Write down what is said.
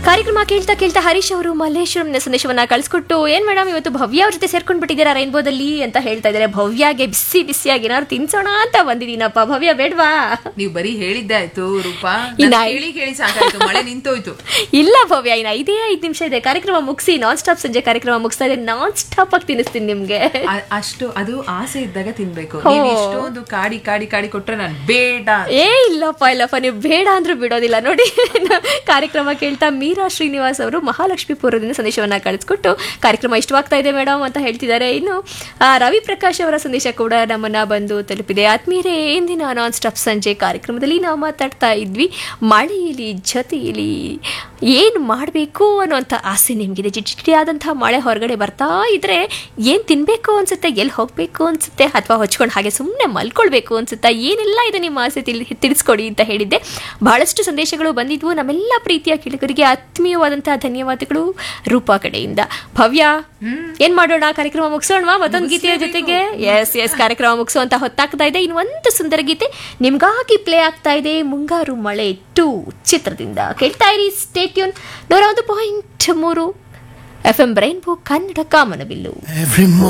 ಕಾರ್ಯಕ್ರಮ ಕೇಳ್ತಾ ಕೇಳ್ತಾ ಹರೀಶ್ ಅವರು ಮಲ್ಲೇಶ್ವರಂನ ಸಂದೇಶವನ್ನ ಕಳಿಸ್ಕೊಟ್ಟು ಏನ್ ಮೇಡಮ್ ಇವತ್ತು ಭವ್ಯ ಅವ್ರ ಜೊತೆ ಸೇರ್ಕೊಂಡ್ ಬಿಟ್ಟಿದ್ದೀರಾ ರೈನ್ಬೋದಲ್ಲಿ ಅಂತ ಹೇಳ್ತಾ ಇದ್ದಾರೆ ಭವ್ಯಾಗೆ ಬಿಸಿ ಬಿಸಿಯಾಗಿ ಏನಾದ್ರು ತಿನ್ಸೋಣ ಅಂತ ಬಂದಿದ್ದೀನಪ್ಪ ಭವ್ಯ ಬೇಡ್ವಾ ನೀವು ಬರೀ ಹೇಳಿದ್ದೆ ಆಯ್ತು ರೂಪಾ ಇನ್ನ ನಾನ್ ಐ- ಕೇಳಿ ಕೇಳಿ ಸಾಕಾಯ್ತು ಮಳೆ ನಿಂತೋಯ್ತು ಇಲ್ಲ ಭವ್ಯ ಇನ್ನು ಐದೇ ಐದು ನಿಮಿಷ ಇದೆ ಕಾರ್ಯಕ್ರಮ ಮುಗಿಸಿ ನಾನ್ ಸ್ಟಾಪ್ ಸಂಜೆ ಕಾರ್ಯಕ್ರಮ ಮುಗಿಸ್ತಾ ಇದೆ ನಾನ್ ಸ್ಟಾಪ್ ಆಗಿ ತಿನ್ನಿಸ್ತೀನಿ ನಿಮ್ಗೆ ಅ- ಅಷ್ಟು ಅದು ಆಸೆ ಇದ್ದಾಗ ತಿನ್ಬೇಕು ಹೋ. ನೀವು ಇಷ್ಟೊಂದು ಕಾಡಿ ಕಾಡಿ ಕಾಡಿ ಕೊಟ್ರೆ ನಾನು ಬೇಡ ಏ ಇಲ್ಲಪ್ಪ ಇಲ್ಲಪ್ಪ ನೀವು ಬೇಡ ಅಂದ್ರೂ ಬಿಡೋದಿಲ್ಲ ನೋಡಿ ಕಾರ್ಯಕ್ರಮ ಕೇಳ್ತಾ ಮೀರಾ ಶ್ರೀನಿವಾಸ್ ಅವರು ಮಹಾಲಕ್ಷ್ಮೀಪುರದಿಂದ ಸಂದೇಶವನ್ನ ಕಳಿಸ್ಕೊಟ್ಟು ಕಾರ್ಯಕ್ರಮ ಇಷ್ಟವಾಗ್ತಾ ಇದೆ ಮೇಡಮ್ ಅಂತ ಹೇಳ್ತಿದ್ದಾರೆ ಇನ್ನು ಆ, ರವಿ ಪ್ರಕಾಶ್ ಅವರ ಸಂದೇಶ ಕೂಡ ನಮ್ಮನ್ನ ಬಂದು ತಲುಪಿದೆ ಆತ್ಮೀಯರೇ ಇಂದಿನ ನಾನ್ ಸ್ಟಾಪ್ ಸಂಜೆ ಕಾರ್ಯಕ್ರಮದಲ್ಲಿ ನಾವು ಮಾತಾಡ್ತಾ ಇದ್ವಿ ಮಳೆಯಲ್ಲಿ ಜೊತೆಯಲ್ಲಿ ಏನು ಮಾಡಬೇಕು ಅನ್ನೋಂಥ ಆಸೆ ನಿಮಗಿದೆ ಜಿಟಿಯಾದಂತಹ ಮಳೆ ಹೊರಗಡೆ ಬರ್ತಾ ಇದ್ರೆ ಏನು ತಿನ್ನಬೇಕು ಅನ್ಸುತ್ತೆ ಎಲ್ಲಿ ಹೋಗಬೇಕು ಅನ್ಸುತ್ತೆ ಅಥವಾ ಹೊಚ್ಕೊಂಡು ಹಾಗೆ ಸುಮ್ಮನೆ ಮಲ್ಕೊಳ್ಬೇಕು ಅನ್ಸುತ್ತಾ ಏನೆಲ್ಲ ಇದೆ ನಿಮ್ಮ ಆಸೆ ತಿಳಿ ತಿಳಿಸ್ಕೊಡಿ ಅಂತ ಹೇಳಿದ್ದೆ ಬಹಳಷ್ಟು ಸಂದೇಶಗಳು ಬಂದಿದ್ವು ನಮ್ಮೆಲ್ಲ ಪ್ರೀತಿಯ ಕೇಳಿಗರಿಗೆ ಆತ್ಮೀಯವಾದಂತಹ ಧನ್ಯವಾದಗಳು ರೂಪಾ ಕಡೆಯಿಂದ ಭವ್ಯ ಏನ್ ಮಾಡೋಣ ಕಾರ್ಯಕ್ರಮ ಮುಗಿಸೋಣವಾ ಮತ್ತೊಂದು ಗೀತೆಯ ಜೊತೆಗೆ ಎಸ್ ಎಸ್ ಕಾರ್ಯಕ್ರಮ ಮುಗಿಸುವಂತ ಹೊತ್ತಾಗ್ತಾ ಇದೆ ಇನ್ನು ಒಂದು ಸುಂದರ ಗೀತೆ ನಿಮ್ಗಾಗಿ ಪ್ಲೇ ಆಗ್ತಾ ಇದೆ ಮುಂಗಾರು ಮಳೆ ಟೂ ಚಿತ್ರದಿಂದ ಕೇಳ್ತಾ ಇರಿ ಸ್ಟೇಟ್ಯೂನ್ ನೂರ ಒಂದು ಪಾಯಿಂಟ್ ಮೂರು ಎಫ್ ಎಂ ರೈನ್ಬೋ ಕನ್ನಡ ಕಾಮನಬಿಲ್ಲು Every